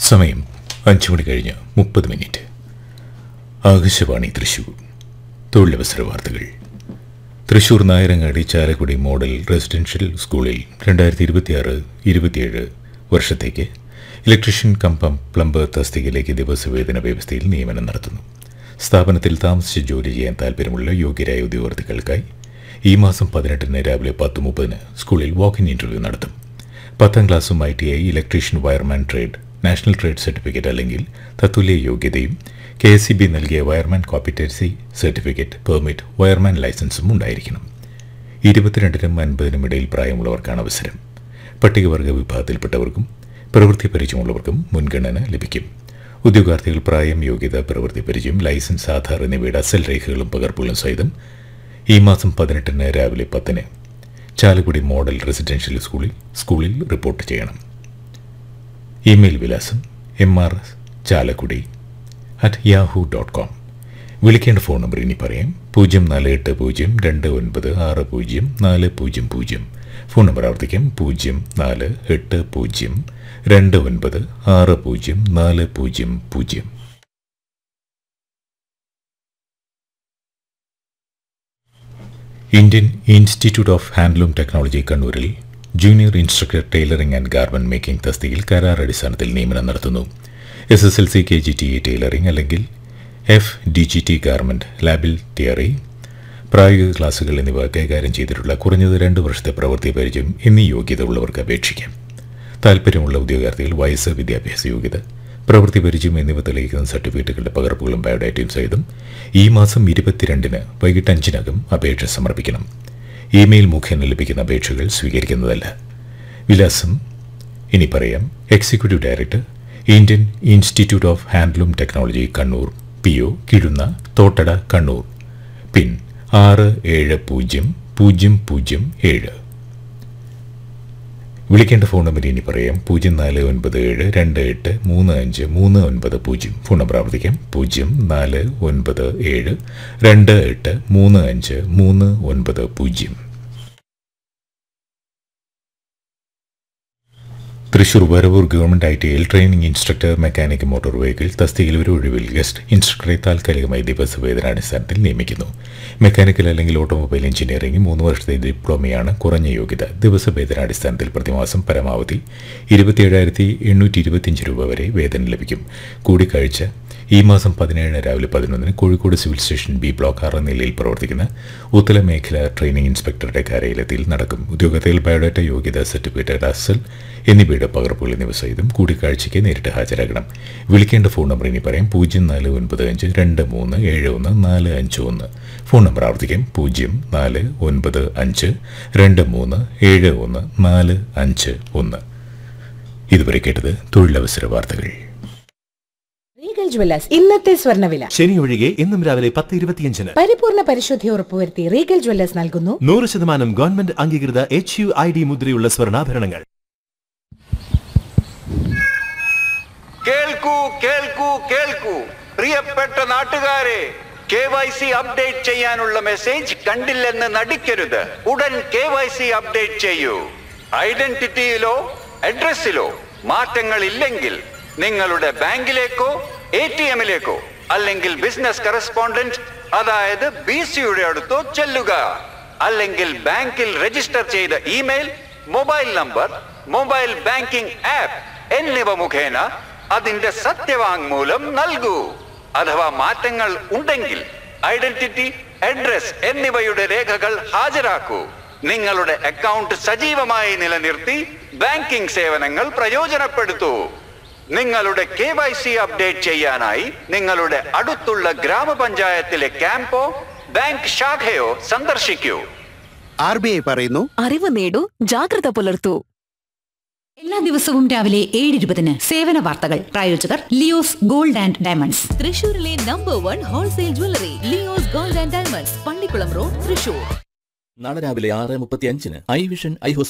സമയം അഞ്ചു മണി കഴിഞ്ഞ് മുപ്പത് മിനിറ്റ് ആകാശവാണി തൃശൂർ തൊഴിലവസര വാർത്തകൾ തൃശൂർ നായരങ്ങാടി ചാലക്കുടി മോഡൽ റെസിഡൻഷ്യൽ സ്കൂളിൽ രണ്ടായിരത്തി ഇരുപത്തിയാറ് ഇരുപത്തിയേഴ് വർഷത്തേക്ക് ഇലക്ട്രീഷ്യൻ കമ്പം പ്ലംബർ തസ്തികയിലേക്ക് ദിവസവേതന വ്യവസ്ഥയിൽ നിയമനം നടത്തുന്നു സ്ഥാപനത്തിൽ താമസിച്ച് ജോലി ചെയ്യാൻ താൽപ്പര്യമുള്ള യോഗ്യരായ ഉദ്യോഗാർത്ഥികൾക്കായി ഈ മാസം പതിനെട്ടിന് രാവിലെ പത്ത് മുപ്പതിന് സ്കൂളിൽ വാക്ക് ഇൻ ഇന്റർവ്യൂ നടത്തും പത്താം ക്ലാസ്സും I T I electrician wireman trade national trade certificate അല്ലെങ്കിൽ തത്തുല്യ യോഗ്യതയും കെ എസ് സി ബി നൽകിയ wireman competency certificate permit wireman ലൈസൻസും ഉണ്ടായിരിക്കണം ഇരുപത്തിരണ്ടിനും അൻപതിനും ഇടയിൽ പ്രായമുള്ളവർക്കാണ് അവസരം പട്ടികവർഗ വിഭാഗത്തിൽപ്പെട്ടവർക്കും പ്രവൃത്തി പരിചയമുള്ളവർക്കും മുൻഗണന ലഭിക്കും ഉദ്യോഗാർത്ഥികൾ പ്രായം യോഗ്യത പ്രവൃത്തി പരിചയം ലൈസൻസ് ആധാർ എന്നിവയുടെ അസൽ രേഖകളും പകർപ്പുകളും സഹിതം ഈ മാസം പതിനെട്ടിന് രാവിലെ പത്തിന് ചാലക്കുടി മോഡൽ റെസിഡൻഷ്യൽ സ്കൂളിൽ സ്കൂളിൽ റിപ്പോർട്ട് ചെയ്യണം ഇമെയിൽ വിലാസം M R S Chalakudy at Yahoo dot com വിളിക്കേണ്ട ഫോൺ നമ്പർ ഇനി പറയാം പൂജ്യം നാല് എട്ട് പൂജ്യം രണ്ട് ഒൻപത് ആറ് പൂജ്യം നാല് പൂജ്യം പൂജ്യം ഫോൺ നമ്പർ ആവർത്തിക്കാം പൂജ്യം നാല് എട്ട് പൂജ്യം രണ്ട് ഒൻപത് ആറ് പൂജ്യം നാല് പൂജ്യം പൂജ്യം Indian institute of handloom technology കണ്ണൂരിൽ junior instructor tailoring and garment making തസ്തികയിൽ കരാർ അടിസ്ഥാനത്തിൽ നിയമനം നടത്തുന്നു S S L C K G T A tailoring അല്ലെങ്കിൽ F D G T garment ലാബിൽ തിയറി പ്രായോഗിക ക്ലാസുകൾ എന്നിവ കൈകാര്യം ചെയ്തിട്ടുള്ള കുറഞ്ഞത് രണ്ട് വർഷത്തെ പ്രവൃത്തി പരിചയം എന്നീ യോഗ്യത ഉള്ളവർക്ക് അപേക്ഷിക്കാം താൽപ്പര്യമുള്ള ഉദ്യോഗാർത്ഥികൾ വയസ്സ് വിദ്യാഭ്യാസ യോഗ്യത പ്രവൃത്തി പരിചയം എന്നിവ തെളിയിക്കുന്ന സർട്ടിഫിക്കറ്റുകളുടെ പകർപ്പുകളും ബയോഡാറ്റയും സഹിതം ഈ മാസം ഇരുപത്തിരണ്ടിന് വൈകിട്ട് അഞ്ചിനകം അപേക്ഷ സമർപ്പിക്കണം ഇമെയിൽ മുഖേന ലഭിക്കുന്ന അപേക്ഷകൾ സ്വീകരിക്കുന്നതല്ല വിലാസം ഇനി പറയാം executive director Indian institute of handloom technology Kannur P O Kizhunna Thottada Kannur pin ആറ് ഏഴ് പൂജ്യം പൂജ്യം പൂജ്യം ഏഴ് വിളിക്കേണ്ട ഫോൺ നമ്പർ ഇനി പറയാം പൂജ്യം നാല് ഒൻപത് ഏഴ് രണ്ട് എട്ട് മൂന്ന് അഞ്ച് മൂന്ന് ഒൻപത് പൂജ്യം ഫോൺ നമ്പർ ആവർത്തിക്കാം പൂജ്യം നാല് ഒൻപത് ഏഴ് രണ്ട് എട്ട് മൂന്ന് അഞ്ച് മൂന്ന് ഒൻപത് പൂജ്യം Thrissur Varavoor government I T ഐയിൽ training instructor mechanic motor vehicle തസ്തികയിൽ ഒരു ഒഴിവിൽ ഗസ്റ്റ് ഇൻസ്ട്രക്ടറെ താൽക്കാലികമായി ദിവസവേതനാടിസ്ഥാനത്തിൽ നിയമിക്കുന്നു മെക്കാനിക്കൽ അല്ലെങ്കിൽ ഓട്ടോമൊബൈൽ എഞ്ചിനീയറിംഗ് മൂന്ന് വർഷത്തെ ഡിപ്ലോമയാണ് കുറഞ്ഞ യോഗ്യത ദിവസവേതനാടിസ്ഥാനത്തിൽ പ്രതിമാസം പരമാവധി ഇരുപത്തിയേഴായിരത്തി എണ്ണൂറ്റി ഇരുപത്തിയഞ്ച് രൂപ വരെ വേതനം ലഭിക്കും കൂടിക്കാഴ്ച ഈ മാസം പതിനേഴിന് രാവിലെ പതിനൊന്നിന് Kozhikode civil station B block ആറ് നിലയിൽ പ്രവർത്തിക്കുന്ന ഉത്തല മേഖല ട്രെയിനിംഗ് ഇൻസ്പെക്ടറുടെ കാര്യാലയത്തിൽ നടക്കും ഉദ്യോഗത്തിൽ ബയോഡാറ്റ യോഗ്യത സർട്ടിഫിക്കറ്റ് അസൽ എന്നിവയുടെ പകർപ്പുകൾ എന്നിവ സഹിതം കൂടിക്കാഴ്ചയ്ക്ക് നേരിട്ട് ഹാജരാകണം വിളിക്കേണ്ട ഫോൺ നമ്പർ ഇനി പറയാം പൂജ്യം നാല് ഒൻപത് അഞ്ച് രണ്ട് മൂന്ന് ഏഴ് ഒന്ന് നാല് അഞ്ച് ഒന്ന് ഫോൺ നമ്പർ ആവർത്തിക്കാം പൂജ്യം നാല് ഒൻപത് അഞ്ച് രണ്ട് മൂന്ന് ഏഴ് ഒന്ന് നാല് അഞ്ച് ഒന്ന് ഇതുവരെ കേട്ടത് തൊഴിലവസര വാർത്തകൾ റീഗൽ ജ്വല്ലേഴ്സ് ഇന്നത്തെ സ്വർണ്ണവില ശനി ഒഴികെ ഇന്നും രാവിലെ പത്ത് ഇരുപത്തിയഞ്ചിന് പരിപൂർണ പരിശുദ്ധി ഉറപ്പുവരുത്തി റീഗൽ ജ്വല്ലേഴ്സ് നൽകുന്നു നൂറ് ശതമാനം ഗവൺമെന്റ് അംഗീകൃത എച്ച് യു ഐ ഡി മുദ്രയുള്ള സ്വർണ്ണാഭരണങ്ങൾ കേൾക്കൂ കേൾക്കൂ കേൾക്കൂ പ്രിയപ്പെട്ട നാട്ടുകാരെ കെ വൈ സി അപ്ഡേറ്റ് ചെയ്യാനുള്ള മെസ്സേജ് കണ്ടില്ലെന്ന് നടിക്കരുത് ഉടൻ കെ വൈ സി അപ്ഡേറ്റ് ചെയ്യൂ ഐഡന്റിറ്റിയിലോ അഡ്രസ്സിലോ മാറ്റങ്ങൾ ഇല്ലെങ്കിൽ നിങ്ങളുടെ ബാങ്കിലേക്കോ എ ടി എമ്മിലേക്കോ അല്ലെങ്കിൽ ബിസിനസ് കറസ്പോണ്ടന്റ് അതായത് ബി സിയുടെ അടുത്തോ ചെല്ലുക അല്ലെങ്കിൽ ബാങ്കിൽ രജിസ്റ്റർ ചെയ്ത email mobile number mobile banking app എന്നിവ മുഖേന അതിന്റെ സത്യവാങ്മൂലം നൽകൂ അഥവാ മാറ്റങ്ങൾ ഉണ്ടെങ്കിൽ ഐഡന്റിറ്റി അഡ്രസ് എന്നിവയുടെ രേഖകൾ ഹാജരാക്കൂ നിങ്ങളുടെ അക്കൗണ്ട് സജീവമായി നിലനിർത്തി ബാങ്കിംഗ് സേവനങ്ങൾ പ്രയോജനപ്പെടുത്തൂ നിങ്ങളുടെ കെ വൈ സി അപ്ഡേറ്റ് ചെയ്യാനായി നിങ്ങളുടെ അടുത്തുള്ള ഗ്രാമപഞ്ചായത്തിലെ ക്യാമ്പോ ബാങ്ക് ശാഖയോ സന്ദർശിക്കൂ ആർ ബി ഐ പറയുന്നു അറിവ് നേടൂ ജാഗ്രത പുലർത്തൂ എല്ലാ ദിവസവും രാവിലെ ഏഴ് ഇരുപതിന് സേവന വാർത്തകൾ പ്രായോജകർ ലിയോസ് ഗോൾഡ് ആൻഡ് ഡയമണ്ട്സ് തൃശൂരിലെ number one wholesale jewellery Leo's gold and diamonds Pallikkulam road Thrissur നാളെ രാവിലെ ആറ് മുപ്പത്തി അഞ്ചിന് ഐ വിഷൻ ഐ